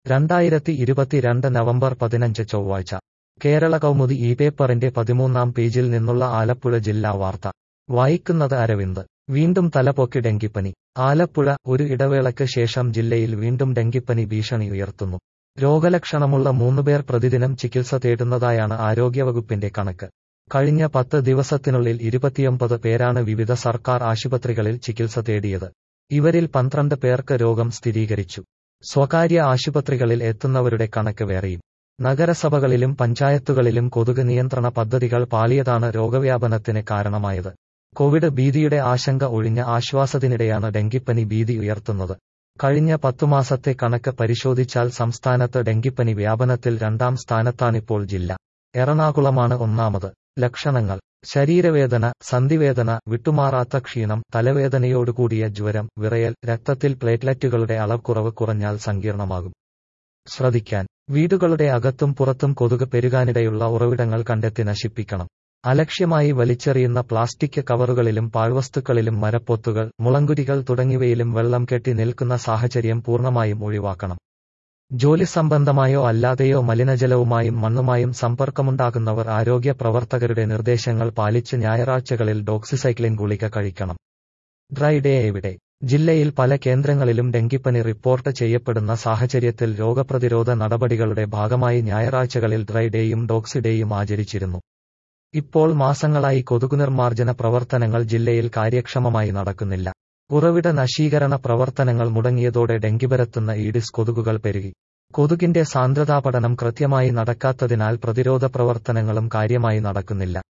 രണ്ടായിരത്തി ഇരുപത്തിരണ്ട് നവംബർ പതിനഞ്ച് ചൊവ്വാഴ്ച കേരള കൗമുദി ഈ പേപ്പറിന്റെ പതിമൂന്നാം പേജിൽ നിന്നുള്ള ആലപ്പുഴ ജില്ലാ വാർത്ത വായിക്കുന്നത് അരവിന്ദ് വീണ്ടും തലപൊക്കി ഡെങ്കിപ്പനി ആലപ്പുഴ ഒരു ഇടവേളയ്ക്ക് ശേഷം ജില്ലയിൽ വീണ്ടും ഡെങ്കിപ്പനി ഭീഷണി ഉയർത്തുന്നു രോഗലക്ഷണമുള്ള മൂന്നുപേർ പ്രതിദിനം ചികിത്സ തേടുന്നതായാണ് ആരോഗ്യവകുപ്പിന്റെ കണക്ക് കഴിഞ്ഞ പത്ത് ദിവസത്തിനുള്ളിൽ ഇരുപത്തിയൊമ്പത് പേരാണ് വിവിധ സർക്കാർ ആശുപത്രികളിൽ ചികിത്സ തേടിയത് ഇവരിൽ പന്ത്രണ്ട് പേർക്ക് രോഗം സ്ഥിരീകരിച്ചു സ്വകാര്യ ആശുപത്രികളിൽ എത്തുന്നവരുടെ കണക്ക് വേറെയും നഗരസഭകളിലും പഞ്ചായത്തുകളിലും കൊതുക് നിയന്ത്രണ പദ്ധതികൾ പാളിയതാണ് രോഗവ്യാപനത്തിന് കാരണമായത് കോവിഡ് ഭീതിയുടെ ആശങ്ക ഒഴിഞ്ഞ ആശ്വാസത്തിനിടെയാണ് ഡെങ്കിപ്പനി ഭീതി ഉയർത്തുന്നത് കഴിഞ്ഞ പത്തു മാസത്തെ കണക്ക് പരിശോധിച്ചാൽ സംസ്ഥാനത്ത് ഡെങ്കിപ്പനി വ്യാപനത്തിൽ രണ്ടാം സ്ഥാനത്താണിപ്പോൾ ജില്ല എറണാകുളമാണ് ഒന്നാമത് ലക്ഷണങ്ങൾ ശരീരവേദന സന്ധിവേദന വിട്ടുമാറാത്ത ക്ഷീണം തലവേദനയോടുകൂടിയ ജ്വരം വിറയൽ രക്തത്തിൽ പ്ലേറ്റ്ലെറ്റുകളുടെ അളവ് കുറഞ്ഞാൽ സങ്കീർണമാകും ശ്രദ്ധിക്കാൻ വീടുകളുടെ അകത്തും പുറത്തും കൊതുക് പെരുകാനിടയുള്ള ഉറവിടങ്ങൾ കണ്ടെത്തി നശിപ്പിക്കണം അലക്ഷ്യമായി വലിച്ചെറിയുന്ന പ്ലാസ്റ്റിക് കവറുകളിലും പാഴ്വസ്തുക്കളിലും മരപ്പൊത്തുകൾ മുളങ്കുരികൾ തുടങ്ങിയവയിലും വെള്ളം കെട്ടി നിൽക്കുന്ന സാഹചര്യം പൂർണ്ണമായും ഒഴിവാക്കണം ജോലി സംബന്ധമായോ അല്ലാതെയോ മലിനജലവുമായും മണ്ണുമായും സമ്പർക്കമുണ്ടാകുന്നവർ ആരോഗ്യ പ്രവർത്തകരുടെ നിർദ്ദേശങ്ങൾ പാലിച്ച് ഞായറാഴ്ചകളിൽ ഡോക്സിസൈക്ലിൻ ഗുളിക കഴിക്കണം ഡ്രൈ ഡേ എവിടെ ജില്ലയിൽ പല കേന്ദ്രങ്ങളിലും ഡെങ്കിപ്പനി റിപ്പോർട്ട് ചെയ്യപ്പെടുന്ന സാഹചര്യത്തിൽ രോഗപ്രതിരോധ നടപടികളുടെ ഭാഗമായി ഞായറാഴ്ചകളിൽ ഡ്രൈ ഡേയും ഡോക്സി ഡേയും ആചരിച്ചിരുന്നു ഇപ്പോൾ മാസങ്ങളായി കൊതുകുനിർമ്മാർജ്ജന പ്രവർത്തനങ്ങൾ ജില്ലയിൽ കാര്യക്ഷമമായി നടക്കുന്നില്ല ഉറവിട നശീകരണ പ്രവർത്തനങ്ങൾ മുടങ്ങിയതോടെ ഡെങ്കി പരത്തുന്ന ഈഡിസ് കൊതുകുകൾ പെരുകി കൊതുകിന്റെ സാന്ദ്രതാ പഠനം കൃത്യമായി നടക്കാത്തതിനാൽ പ്രതിരോധ പ്രവർത്തനങ്ങളും കാര്യമായി നടക്കുന്നില്ല